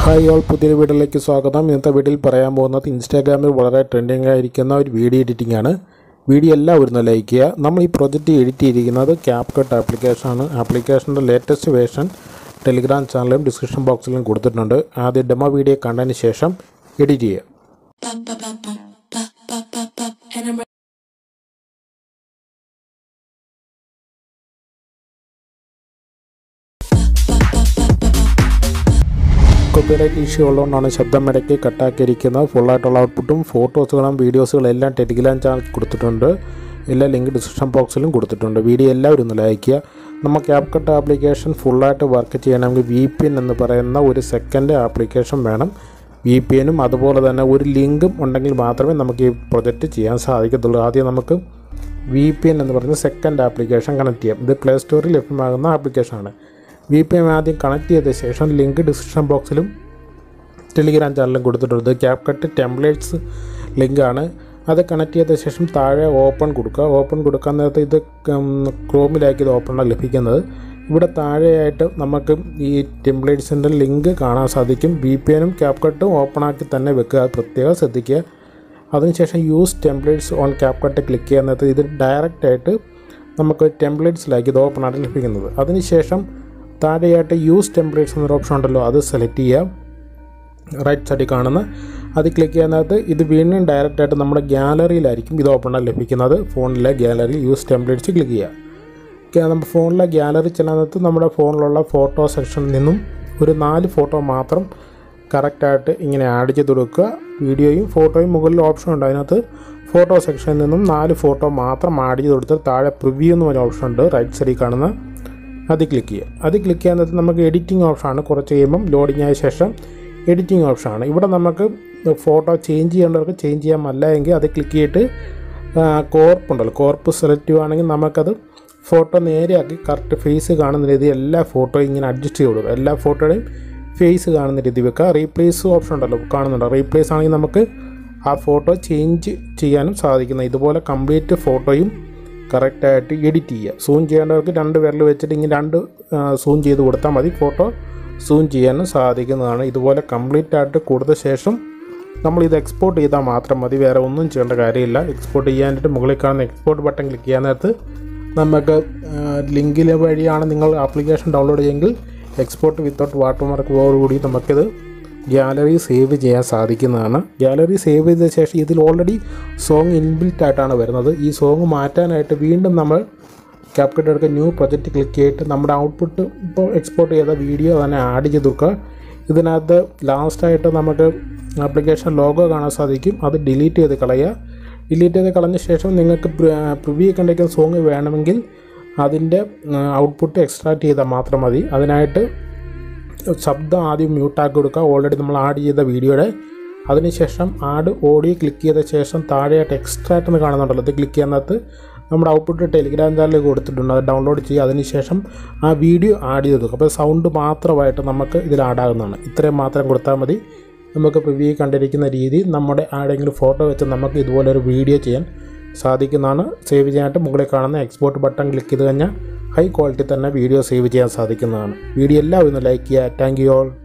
hi all പുതിയൊരു വീഡിയോയിലേക്ക് സ്വാഗതം ഇന്നത്തെ വീഡിയോയിൽ പറയാൻ പോകുന്നത് ഇൻസ്റ്റാഗ്രാമിൽ വളരെ ട്രെൻഡിങ് ആയിരിക്കുന്ന ഒരു വീഡിയോ എഡിറ്റിംഗ് ആണ് വീഡിയോ എല്ലാവരും ഒന്ന് ലൈക്ക് ചെയ്യുക നമ്മൾ ഈ പ്രൊജക്റ്റ് എഡിറ്റ് ചെയ്തിരിക്കുന്നത് ക്യാപ് കട്ട് ആപ്ലിക്കേഷനാണ് ആപ്ലിക്കേഷൻ്റെ ലേറ്റസ്റ്റ് വേർഷൻ ടെലിഗ്രാം ചാനലിലും ഡിസ്ക്രിപ്ഷൻ ബോക്സിലും കൊടുത്തിട്ടുണ്ട് ആദ്യം ഡെമോ വീഡിയോ കണ്ടതിന് ശേഷം എഡിറ്റ് ചെയ്യുക And I'm കോപ്പിറൈറ്റ് ഇഷ്യൂ ഉള്ളതുകൊണ്ടാണ് ശബ്ദം ഇടയ്ക്ക് കട്ടാക്കിയിരിക്കുന്നത് ഫുള്ളായിട്ടുള്ള ഔട്ട്പുട്ടും ഫോട്ടോസുകളും വീഡിയോസുകളും എല്ലാം ടെലിഗ്രാം ചാനൽ കൊടുത്തിട്ടുണ്ട് എല്ലാ ലിങ്ക് ഡിസ്ക്രിപ്ഷൻ ബോക്സിലും കൊടുത്തിട്ടുണ്ട് വീഡിയോ എല്ലാവരും ഒന്ന് ലൈക്ക് ചെയ്യുക നമ്മൾ ക്യാപ്കട്ട് ആപ്ലിക്കേഷൻ ഫുള്ളായിട്ട് വർക്ക് ചെയ്യണമെങ്കിൽ വി പി എൻ എന്ന് പറയുന്ന ഒരു സെക്കൻഡ് ആപ്ലിക്കേഷൻ വേണം വി പി എനും അതുപോലെ തന്നെ ഒരു ലിങ്കും ഉണ്ടെങ്കിൽ മാത്രമേ നമുക്ക് ഈ പ്രൊജക്റ്റ് ചെയ്യാൻ സാധിക്കത്തുള്ളൂ ആദ്യം നമുക്ക് വി പി എൻ എന്ന് പറയുന്ന സെക്കൻഡ് ആപ്ലിക്കേഷൻ കണക്ട് ചെയ്യാം ഇത് പ്ലേ സ്റ്റോറിൽ ലഭ്യമാകുന്ന ആപ്ലിക്കേഷനാണ് വി പി എൻ ആദ്യം കണക്ട് ചെയ്ത ശേഷം ലിങ്ക് ഡിസ്ക്രിപ്ഷൻ ബോക്സിലും ടെലിഗ്രാം ചാനലും കൊടുത്തിട്ടുണ്ട് ക്യാപ് കട്ട് ടെംപ്ലേറ്റ്സ് ലിങ്കാണ് അത് കണക്ട് ചെയ്ത ശേഷം താഴെ ഓപ്പൺ കൊടുക്കുക ഓപ്പൺ കൊടുക്കാൻ നേരത്ത് ഇത് ക്രോമിലാക്കി ഇത് ഓപ്പണാണ് ലഭിക്കുന്നത് ഇവിടെ താഴെയായിട്ട് നമുക്ക് ഈ ടെംപ്ലേറ്റ്സിൻ്റെ ലിങ്ക് കാണാൻ സാധിക്കും വി പി എനും ക്യാപ് കട്ടും ഓപ്പണാക്കി തന്നെ വെക്കുക അത് പ്രത്യേകം ശ്രദ്ധിക്കുക അതിനുശേഷം use templates on CapCut click ചെയ്യുന്ന നേരത്ത് ഇത് ഡയറക്റ്റ് ആയിട്ട് നമുക്ക് ടെംപ്ലേറ്റ്സിലാക്കി ഇത് ഓപ്പൺ ആയിട്ട് ലഭിക്കുന്നത് അതിനുശേഷം താഴെയായിട്ട് യൂസ് ടെംപ്ലേറ്റ്സ് എന്നൊരു ഓപ്ഷൻ ഉണ്ടല്ലോ അത് സെലക്ട് ചെയ്യുക റൈറ്റ് സൈഡിൽ കാണുന്ന അത് ക്ലിക്ക് ചെയ്യുന്നത് ഇത് വീണ്ടും ഡയറക്റ്റ് ആയിട്ട് നമ്മുടെ ഗ്യാലറിയിലായിരിക്കും ഇത് ഓപ്പൺ ആയി ലഭിക്കുന്നത് ഫോണിലെ ഗ്യാലറി യൂസ് ടെംപ്ലേറ്റ്സ് ക്ലിക്ക് ചെയ്യുക ഒക്കെ നമ്മുടെ ഫോണിലെ ഗ്യാലറി ചെല്ലുന്നത് നമ്മുടെ ഫോണിലുള്ള ഫോട്ടോ സെക്ഷനിൽ നിന്നും ഒരു നാല് ഫോട്ടോ മാത്രം കറക്റ്റായിട്ട് ഇങ്ങനെ ആഡ് ചെയ്ത് കൊടുക്കുക വീഡിയോയും ഫോട്ടോയും മുകളിൽ ഓപ്ഷൻ ഉണ്ട് അതിനകത്ത് ഫോട്ടോ സെക്ഷനിൽ നിന്നും നാല് ഫോട്ടോ മാത്രം ആഡ് ചെയ്ത് കൊടുത്ത് താഴെ പ്രിവ്യൂ എന്ന് പറഞ്ഞ ഓപ്ഷൻ ഉണ്ട് റൈറ്റ് സൈഡിൽ കാണുന്ന അത് ക്ലിക്ക് ചെയ്യുക അത് ക്ലിക്ക് ചെയ്യുന്നത് നമുക്ക് എഡിറ്റിംഗ് ഓപ്ഷനാണ് കുറച്ച് കഴിയുമ്പം ലോഡിംഗ് ആയ ശേഷം എഡിറ്റിംഗ് ഓപ്ഷനാണ് ഇവിടെ നമുക്ക് ഫോട്ടോ ചേഞ്ച് ചെയ്യേണ്ടവർക്ക് ചേഞ്ച് ചെയ്യാമല്ല എങ്കിൽ അത് ക്ലിക്ക് ചെയ്തിട്ട് കോർപ്പ് ഉണ്ടല്ലോ കോർപ്പ് സെലക്ട് ചെയ്യുകയാണെങ്കിൽ നമുക്കത് ഫോട്ടോ നേരെയാക്കി കറക്റ്റ് ഫേസ് കാണുന്ന രീതി എല്ലാ ഫോട്ടോയും ഇങ്ങനെ അഡ്ജസ്റ്റ് ചെയ്ത് കൊടുക്കുക എല്ലാ ഫോട്ടോയുടെയും ഫേസ് കാണുന്ന രീതി വെക്കുക റീപ്ലേസ് ഓപ്ഷൻ ഉണ്ടല്ലോ കാണുന്നുണ്ടോ റീപ്ലേസ് ആണെങ്കിൽ നമുക്ക് ആ ഫോട്ടോ ചേഞ്ച് ചെയ്യാനും സാധിക്കുന്ന ഇതുപോലെ കംപ്ലീറ്റ് ഫോട്ടോയും കറക്റ്റായിട്ട് എഡിറ്റ് ചെയ്യുക സൂം ചെയ്യേണ്ടവർക്ക് രണ്ട് വിരൽ വെച്ചിട്ട് ഇങ്ങനെ രണ്ട് സൂം ചെയ്ത് കൊടുത്താൽ മതി ഫോട്ടോ സൂം ചെയ്യാനും സാധിക്കുന്നതാണ് ഇതുപോലെ കംപ്ലീറ്റ് ആയിട്ട് കൊടുത്ത ശേഷം നമ്മൾ ഇത് എക്സ്പോർട്ട് ചെയ്താൽ മാത്രം മതി വേറെ ഒന്നും ചെയ്യേണ്ട കാര്യമില്ല എക്സ്പോർട്ട് ചെയ്യാനായിട്ട് മുകളിൽ കാണുന്ന എക്സ്പോർട്ട് ബട്ടൺ ക്ലിക്ക് ചെയ്യാൻ നേരത്ത് നമുക്ക് ലിങ്കിൽ വഴിയാണ് നിങ്ങൾ ആപ്ലിക്കേഷൻ ഡൗൺലോഡ് ചെയ്യുമെങ്കിൽ എക്സ്പോർട്ട് വിത്തൗട്ട് വാട്ടർമാർക്കോടുകൂടി നമുക്കിത് ഗ്യാലറി സേവ് ചെയ്യാൻ സാധിക്കുന്നതാണ് ഗ്യാലറി സേവ് ചെയ്ത ശേഷം ഇതിൽ ഓൾറെഡി സോങ് ഇൻബിൽറ്റ് ആയിട്ടാണ് വരുന്നത് ഈ സോങ് മാറ്റാനായിട്ട് വീണ്ടും നമ്മൾ ക്യാപ്കട്ട് എടുക്കുക ന്യൂ പ്രൊജക്റ്റ് ക്ലിക്ക് ചെയ്തിട്ട് നമ്മുടെ ഔട്ട്പുട്ട് ഇപ്പോൾ എക്സ്പോർട്ട് ചെയ്ത വീഡിയോ തന്നെ ആഡ് ചെയ്ത് കൊടുക്കുക ഇതിനകത്ത് ലാസ്റ്റായിട്ട് നമുക്ക് ആപ്ലിക്കേഷൻ ലോഗോ കാണാൻ സാധിക്കും അത് ഡിലീറ്റ് ചെയ്ത് കളയുക ഡിലീറ്റ് ചെയ്ത് കളഞ്ഞ ശേഷം നിങ്ങൾക്ക് പ്രിവ്യൂ കണ്ടിരിക്കുന്ന സോങ് വേണമെങ്കിൽ അതിൻ്റെ ഔട്ട്പുട്ട് എക്സ്ട്രാക്ട് ചെയ്താൽ മാത്രം മതി അതിനായിട്ട് ശബ്ദം ആദ്യം മ്യൂട്ടാക്കി കൊടുക്കുക ഓൾറെഡി നമ്മൾ ആഡ് ചെയ്ത വീഡിയോയുടെ അതിനുശേഷം ആഡ് ഓഡിയോ ക്ലിക്ക് ചെയ്ത ശേഷം താഴെയായിട്ട് എക്സ്ട്രാക്ട് എന്ന് കാണുന്നുണ്ടല്ലോ അത് ക്ലിക്ക് ചെയ്യുന്നത് നമ്മുടെ ഔട്ട്പുട്ട് ടെലിഗ്രാം ചാനലിൽ കൊടുത്തിട്ടുണ്ട് അത് ഡൗൺലോഡ് ചെയ്യുക അതിനുശേഷം ആ വീഡിയോ ആഡ് ചെയ്ത് കൊടുക്കും അപ്പോൾ സൗണ്ട് മാത്രമായിട്ട് നമുക്ക് ഇതിൽ ആഡാകുന്നതാണ് ഇത്രയും മാത്രം കൊടുത്താൽ മതി നമുക്ക് പ്രിവ്യൂ കണ്ടിരിക്കുന്ന രീതി നമ്മുടെ ആരെങ്കിലും ഫോട്ടോ വെച്ച് നമുക്ക് ഇതുപോലൊരു വീഡിയോ ചെയ്യാൻ സാധിക്കുന്നതാണ് സേവ് ചെയ്യാനായിട്ട് മുകളിൽ കാണുന്ന എക്സ്പോർട്ട് ബട്ടൺ ക്ലിക്ക് ചെയ്ത് കഴിഞ്ഞാൽ ഹൈ ക്വാളിറ്റി തന്നെ വീഡിയോ സേവ് ചെയ്യാൻ സാധിക്കുന്നതാണ് വീഡിയോ എല്ലാവരും ഒന്ന് ലൈക്ക് ചെയ്യുക താങ്ക് യു ഓൾ